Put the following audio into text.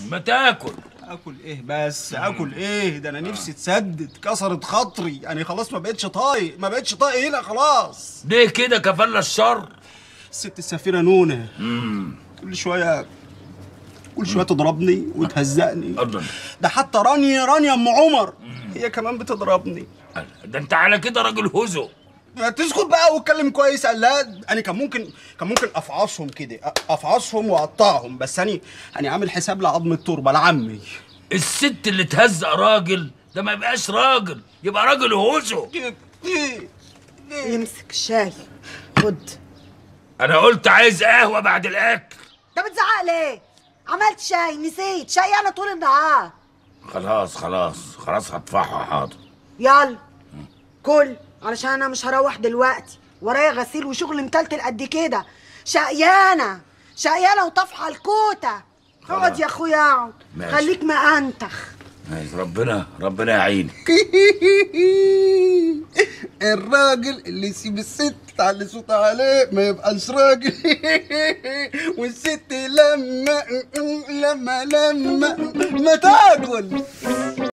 ما تاكل اكل ايه بس اكل ايه ده انا نفسي تسدد كسرت خاطري يعني خلاص ما بقتش طايق ما بقتش طايق هنا خلاص ليه كده كفل الشر الست السفيره نونه كل شويه كل شويه تضربني وتهزقني الله ده حتى رانيا رانيا ام عمر هي كمان بتضربني ده انت على كده راجل هزو ما تسكت بقى واتكلم كويس قال لا انا كان ممكن كان ممكن افعصهم كده أ- افعصهم واقطعهم بس انا انا عامل حساب لعظم التربه لعمي الست اللي تهزق راجل ده ما يبقاش راجل يبقى راجل هزو يمسك الشاي خد انا قلت عايز قهوه بعد الاكل ده بتزعق ليه عملت شاي نسيت شاي انا طول النهار خلاص خلاص خلاص هدفعها حاضر يلا كل علشان انا مش هروح دلوقتي ورايا غسيل وشغل متلتل قد كده شقيانه شقيانه وطفحه الكوته اقعد يا اخويا اقعد ماشي. خليك مأنتخ ماشي، ربنا ربنا يعينك الراجل اللي يسيب الست تعلي صوت عليه ما يبقاش راجل والست لما لما لما ما تاكل